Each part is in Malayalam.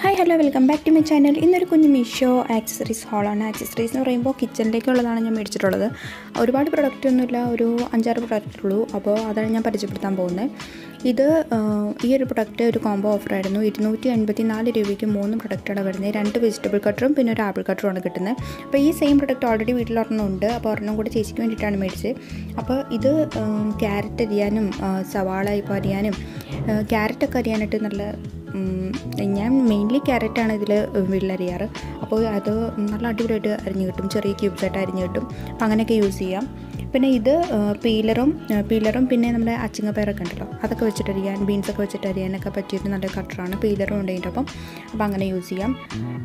hi hello welcome back to my channel ഇന്നൊരു കുഞ്ഞു മീഷോ ആക്സസറീസ് ഹോളാണ് ആക്സസറീസ് എന്ന് പറയുമ്പോൾ കിച്ചണിലേക്കുള്ളതാണ് ഞാൻ മേടിച്ചിട്ടുള്ളത് ഒരുപാട് പ്രൊഡക്റ്റ് ഒന്നുമില്ല ഒരു അഞ്ചാറ് പ്രൊഡക്റ്റ് ഉള്ളൂ അപ്പോൾ അതാണ് ഞാൻ പരിചയപ്പെടുത്താൻ പോകുന്നത് ഇത് ആ, ഈ ഒരു പ്രൊഡക്റ്റ് ഒരു കോംബോ ഓഫറായിരുന്നു ഇരുന്നൂറ്റി എൺപത്തി നാല് രൂപയ്ക്ക് മൂന്ന് പ്രൊഡക്റ്റാണ് വരുന്നത് രണ്ട് വെജിറ്റബിൾ കട്ടറും പിന്നെ ഒരു ആപ്പിൾ കട്ടറുമാണ് കിട്ടുന്നത് അപ്പോൾ ഈ സെയിം പ്രൊഡക്റ്റ് ഓൾറെഡി വീട്ടിൽ ഒരെണ്ണം ഉണ്ട് അപ്പോൾ ഒരെണ്ണം കൂടി ചേച്ചിക്ക് വേണ്ടിയിട്ടാണ് മേടിച്ചത് അപ്പോൾ ഇത് ക്യാരറ്റ് അരിയാനും ആ, സവാള ഇപ്പോൾ അരിയാനും ക്യാരറ്റൊക്കെ അരിയാനായിട്ട് നല്ല ഉം, ഞാൻ മെയിൻലി ക്യാരറ്റാണ് ഇതിൽ വീട്ടിലരിയാറ് അപ്പോൾ അത് നല്ല അടിപൊളിയായിട്ട് അരിഞ്ഞ് കിട്ടും ചെറിയ ക്യൂബ്സായിട്ട് അരിഞ്ഞ് കിട്ടും അപ്പോൾ അങ്ങനെയൊക്കെ യൂസ് ചെയ്യാം പിന്നെ ഇത് ആ, പീലറും ആ, പീലറും പിന്നെ നമ്മുടെ അച്ചിങ്ങപ്പയറൊക്കെ ഉണ്ടല്ലോ അതൊക്കെ വെച്ചിട്ട് അരിയാൻ ബീൻസൊക്കെ വെച്ചിട്ട് അരിയാനൊക്കെ പറ്റിയൊരു നല്ല കട്ടറാണ് പീലറും ഉണ്ട് ഇതിൻ്റെ ഒപ്പം അപ്പോൾ അങ്ങനെ യൂസ് ചെയ്യാം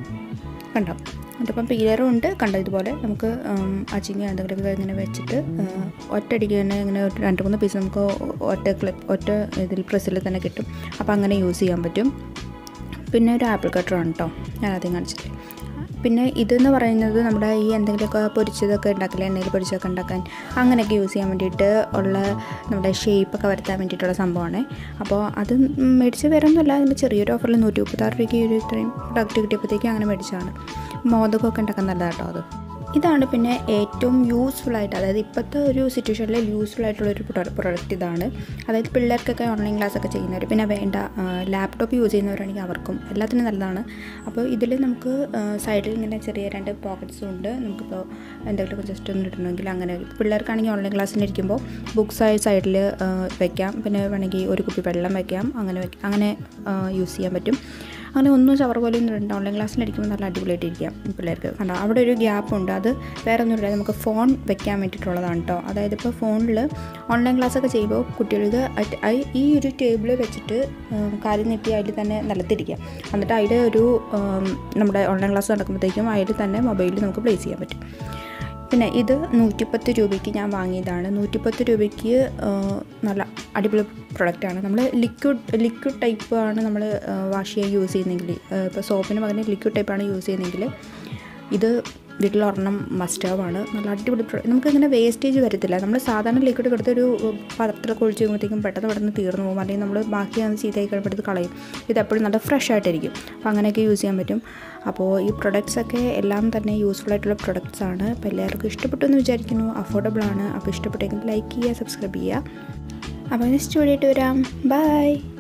കണ്ടോ അതിപ്പം പീലറും ഉണ്ട് കണ്ടോ ഇതുപോലെ നമുക്ക് ഉം, അച്ചിങ്ങ എന്തെങ്കിലുമൊക്കെ ഇങ്ങനെ വെച്ചിട്ട് ഉം, ഒറ്റയടിക്ക് തന്നെ ഇങ്ങനെ ഒരു രണ്ട് മൂന്ന് പീസ് നമുക്ക് ഒറ്റ ക്ലിപ്പ് ഒറ്റ ഇതിൽ പ്രസ്സിൽ തന്നെ കിട്ടും അപ്പോൾ അങ്ങനെ യൂസ് ചെയ്യാൻ പറ്റും പിന്നെ ഒരു ആപ്പിൾ കട്ടറാണ് കേട്ടോ ഞാൻ ആദ്യം കാണിച്ചിട്ട് പിന്നെ ഇതെന്ന് പറയുന്നത് നമ്മുടെ ഈ എന്തെങ്കിലുമൊക്കെ പൊരിച്ചതൊക്കെ ഉണ്ടാക്കില്ല എണ്ണയിൽ പൊരിച്ചതൊക്കെ ഉണ്ടാക്കാൻ അങ്ങനെയൊക്കെ യൂസ് ചെയ്യാൻ വേണ്ടിയിട്ട് ഉള്ള നമ്മുടെ ഷേപ്പൊക്കെ വരുത്താൻ വേണ്ടിയിട്ടുള്ള സംഭവമാണ് അപ്പോൾ അത് മേടിച്ച് വരുന്നല്ല അതിൻ്റെ ചെറിയൊരു ഓഫറിൽ നൂറ്റി മുപ്പത്താറ് രൂപയ്ക്ക് ഒരു ഇത്രയും പ്രൊഡക്റ്റ് കിട്ടിയപ്പോഴത്തേക്കും അങ്ങനെ മേടിച്ചതാണ് മോദകമൊക്കെ ഉണ്ടാക്കാൻ നല്ലതാണ് കേട്ടോ അത് ഇതാണ് പിന്നെ ഏറ്റവും യൂസ്ഫുൾ ആയിട്ട് അതായത് ഇപ്പോഴത്തെ ഒരു സിറ്റുവേഷനിൽ യൂസ്ഫുൾ ആയിട്ടുള്ള ഒരു പ്രൊഡക്റ്റ് ഇതാണ് അതായത് പിള്ളേർക്കൊക്കെ ഓൺലൈൻ ക്ലാസ് ഒക്കെ ചെയ്യുന്നവർ പിന്നെ വേണ്ട ലാപ്ടോപ്പ് യൂസ് ചെയ്യുന്നവരാണെങ്കിൽ അവർക്കും എല്ലാത്തിനും നല്ലതാണ് അപ്പോൾ ഇതിൽ നമുക്ക് സൈഡിൽ ഇങ്ങനെ ചെറിയ രണ്ട് പോക്കറ്റ്സും ഉണ്ട് നമുക്കിപ്പോൾ എന്തെങ്കിലുമൊക്കെ ജസ്റ്റ് ഒന്ന് ഇടണമെങ്കിൽ അങ്ങനെ പിള്ളേർക്കാണെങ്കിൽ ഓൺലൈൻ ക്ലാസ്സിന് ഇരിക്കുമ്പോൾ ബുക്സ് ആയി സൈഡിൽ വെക്കാം പിന്നെ വേണമെങ്കിൽ ഒരു കുപ്പി വെള്ളം വെക്കാം അങ്ങനെ വെക്കാം അങ്ങനെ യൂസ് ചെയ്യാൻ പറ്റും അങ്ങനെ ഒന്നും ചവർ പോലെയും ഇടണ്ട ഓൺലൈൻ ക്ലാസ്സിലിരിക്കുമ്പോൾ നല്ല അടിപൊളിയായിട്ട് ഇരിക്കാം പിള്ളേർക്ക് കണ്ടോ അവിടെ ഒരു ഗ്യാപ്പ് ഉണ്ട് അത് വേറെ ഒന്നുമില്ല നമുക്ക് ഫോൺ വെക്കാൻ വേണ്ടിയിട്ടുള്ളതാണ് കേട്ടോ അതായത് ഇപ്പോൾ ഫോണിൽ ഓൺലൈൻ ക്ലാസ്സൊക്കെ ചെയ്യുമ്പോൾ കുട്ടികൾക്ക് അത് ഐ- ഈ ഒരു ടേബിൾ വെച്ചിട്ട് ഉം, കാല് നീട്ടി അതിൽ തന്നെ നിലത്തിരിക്കാം എന്നിട്ട് അതിൽ ഒരു ഉം, നമ്മുടെ ഓൺലൈൻ ക്ലാസ് നടക്കുമ്പോഴത്തേക്കും അതിൽ തന്നെ മൊബൈലിൽ നമുക്ക് പ്ലേസ് ചെയ്യാൻ പറ്റും പിന്നെ ഇത് നൂറ്റിപ്പത്ത് രൂപയ്ക്ക് ഞാൻ വാങ്ങിയതാണ് നൂറ്റിപ്പത്ത് രൂപയ്ക്ക് ആ, നല്ല അടിപൊളി പ്രൊഡക്റ്റാണ് നമ്മൾ ലിക്വിഡ് ലിക്വിഡ് ടൈപ്പ് ആണ് നമ്മൾ വാഷ് ചെയ്യാൻ യൂസ് ചെയ്യുന്നെങ്കിൽ ഇപ്പോൾ സോപ്പിന് പകരം ലിക്വിഡ് ടൈപ്പാണ് യൂസ് ചെയ്യുന്നതെങ്കിൽ ഇത് വീട്ടിൽ ഒരെണ്ണം മസ്റ്റാവാണ് നല്ല അടിപൊളി പ്രൊഡക്റ്റ് നമുക്കിങ്ങനെ വേസ്റ്റേജ് വരത്തില്ല നമ്മൾ സാധാരണ ലിക്വിഡ് കൊടുത്ത് ഒരു പാത്രത്തിലൊക്കെ ഒഴിച്ച് കഴിയുമ്പോഴത്തേക്കും പെട്ടെന്ന് പെട്ടെന്ന് തീർന്നു പോകും അല്ലെങ്കിൽ നമ്മൾ ബാക്കി അത് ചീത്തയായി കഴിയുമ്പോഴത്ത് കളയും ഇത് എപ്പോഴും നല്ല ഫ്രഷ് ആയിട്ടിരിക്കും അപ്പോൾ അങ്ങനെയൊക്കെ യൂസ് ചെയ്യാൻ പറ്റും അപ്പോൾ ഈ പ്രൊഡക്ട്സ് ഒക്കെ എല്ലാം തന്നെ യൂസ്ഫുൾ ആയിട്ടുള്ള പ്രൊഡക്ട്സ് ആണ് അപ്പോൾ എല്ലാവർക്കും ഇഷ്ടപ്പെട്ടു എന്ന് വിചാരിക്കുന്നു അഫോർഡബിൾ ആണ് അപ്പോൾ ഇഷ്ടപ്പെട്ടെങ്കിൽ ലൈക്ക് ചെയ്യുക സബ്സ്ക്രൈബ് ചെയ്യുക അപ്പോൾ നെക്സ്റ്റ് വീഡിയോ ആയിട്ട് വരാം ബൈ